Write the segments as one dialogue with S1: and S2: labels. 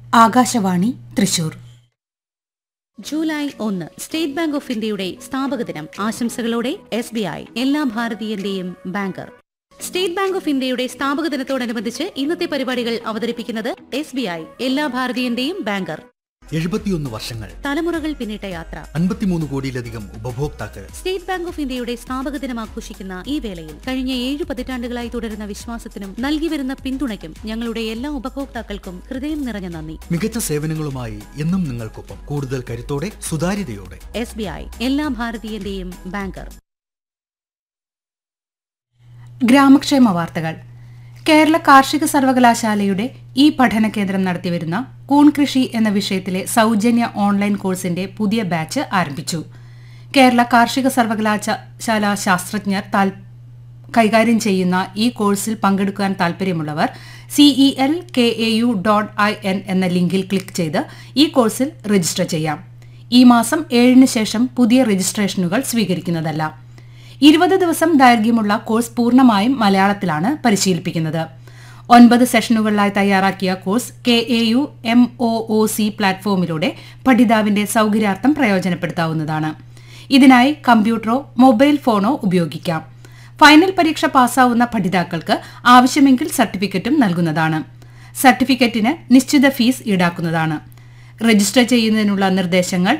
S1: Akashvani Thrissur
S2: July ഒന്ന് State Bank of ഇന്ത്യയുടെ സ്ഥാപക ദിനം ആശംസകളോടെ എസ് ബി ഐ എല്ലാ ഭാരതീയന്റെയും ബാങ്കർ സ്റ്റേറ്റ് ബാങ്ക് ഓഫ് ഇന്ത്യയുടെ സ്ഥാപക ദിനത്തോടനുബന്ധിച്ച് ഇന്നത്തെ പരിപാടികൾ അവതരിപ്പിക്കുന്നത് എസ് ബി ഐ എല്ലാ ഭാരതീയന്റെയും ബാങ്കർ
S3: എഴുപത്തിയൊന്ന് വർഷങ്ങൾ
S2: തലമുറകൾ പിന്നിട്ട യാത്ര
S3: അൻപത്തിമൂന്ന് കോടിയിലധികം ഉപഭോക്താക്കൾ
S2: സ്റ്റേറ്റ് ബാങ്ക് ഓഫ് ഇന്ത്യയുടെ സ്ഥാപക ദിനം ആഘോഷിക്കുന്ന ഈ വേളയിൽ കഴിഞ്ഞ ഏഴ് പതിറ്റാണ്ടുകളായി തുടരുന്ന വിശ്വാസത്തിനും നൽകി വരുന്ന പിന്തുണയ്ക്കും ഞങ്ങളുടെ എല്ലാ ഉപഭോക്താക്കൾക്കും ഹൃദയം നിറഞ്ഞ നന്ദി
S3: മികച്ച സേവനങ്ങളുമായി എന്നും നിങ്ങൾക്കൊപ്പം കൂടുതൽ കരുത്തോടെ സുതാര്യതയോടെ
S2: എസ് ബി ഐ എല്ലാ ഭാരതീയന്റെയും ബാങ്കർ
S1: ഗ്രാമക്ഷേമ വാർത്തകൾ കേരള കാർഷിക സർവകലാശാലയുടെ ഈ പഠന കേന്ദ്രം നടത്തിവരുന്ന കൂൺ കൃഷി എന്ന വിഷയത്തിലെ സൗജന്യ ഓൺലൈൻ കോഴ്സിന്റെ പുതിയ ബാച്ച് ആരംഭിച്ചു കേരള കാർഷിക സർവകലാശാല ശാസ്ത്രജ്ഞർ താൽ- കൈകാര്യം ചെയ്യുന്ന ഈ കോഴ്സിൽ പങ്കെടുക്കാൻ താൽപ്പര്യമുള്ളവർ C E L K A U dot I N എന്ന ലിങ്കിൽ ക്ലിക്ക് ചെയ്ത് ഈ കോഴ്സിൽ രജിസ്റ്റർ ചെയ്യാം ഈ മാസം ഏഴിന് ശേഷം പുതിയ രജിസ്ട്രേഷനുകൾ സ്വീകരിക്കുന്നതല്ല ഇരുപത് ദിവസം ദൈർഘ്യമുള്ള കോഴ്സ് പൂർണ്ണമായും മലയാളത്തിലാണ് പരിശീലിപ്പിക്കുന്നത് ഒൻപത് സെഷനുകളിലായി തയ്യാറാക്കിയ course K A U M O O C പ്ലാറ്റ്ഫോമിലൂടെ പഠിതാവിന്റെ സൗകര്യാർത്ഥം പ്രയോജനപ്പെടുത്താവുന്നതാണ് ഇതിനായി കമ്പ്യൂട്ടറോ മൊബൈൽ ഫോണോ ഉപയോഗിക്കാം ഫൈനൽ പരീക്ഷ പാസ്സാവുന്ന പഠിതാക്കൾക്ക് ആവശ്യമെങ്കിൽ സർട്ടിഫിക്കറ്റും നൽകുന്നതാണ് സർട്ടിഫിക്കറ്റിന് നിശ്ചിത ഫീസ് ഈടാക്കുന്നതാണ് രജിസ്റ്റർ ചെയ്യുന്നതിനുള്ള നിർദ്ദേശങ്ങൾ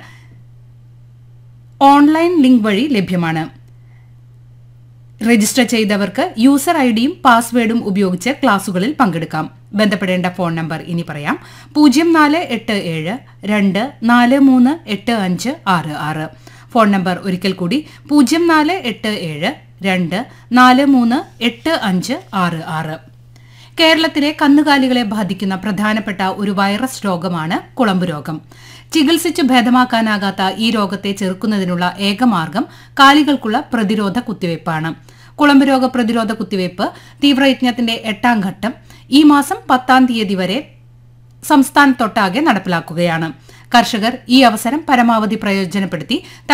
S1: ഓൺലൈൻ ലിങ്ക് വഴി ലഭ്യമാണ് രജിസ്റ്റർ ചെയ്തവർക്ക് യൂസർ ഐഡിയും പാസ്വേഡും ഉപയോഗിച്ച് ക്ലാസുകളിൽ പങ്കെടുക്കാം ബന്ധപ്പെടേണ്ട ഫോൺ നമ്പർ ഇനി പറയാം പൂജ്യം നാല് എട്ട് ഏഴ് രണ്ട് നാല് മൂന്ന് എട്ട് അഞ്ച് ആറ് ആറ് ഫോൺ നമ്പർ ഒരിക്കൽ കൂടി പൂജ്യം നാല് എട്ട് ഏഴ് രണ്ട് നാല് മൂന്ന് എട്ട് അഞ്ച് ആറ് ആറ് കേരളത്തിലെ കന്നുകാലികളെ ബാധിക്കുന്ന പ്രധാനപ്പെട്ട ഒരു വൈറസ് രോഗമാണ് കുളമ്പ് രോഗം ചികിത്സിച്ച് ഭേദമാക്കാനാകാത്ത ഈ രോഗത്തെ ചെറുക്കുന്നതിനുള്ള ഏകമാർഗം കാലികൾക്കുള്ള പ്രതിരോധ കുത്തിവയ്പ്പാണ് കുളമ്പ് രോഗ പ്രതിരോധ കുത്തിവയ്പ്പ് തീവ്രയജ്ഞത്തിന്റെ എട്ടാം ഘട്ടം ഈ മാസം പത്താം തീയതി വരെ സംസ്ഥാനത്തൊട്ടാകെ നടപ്പിലാക്കുകയാണ് കർഷകർ ഈ അവസരം പരമാവധി പ്രയോജനപ്പെടുത്തി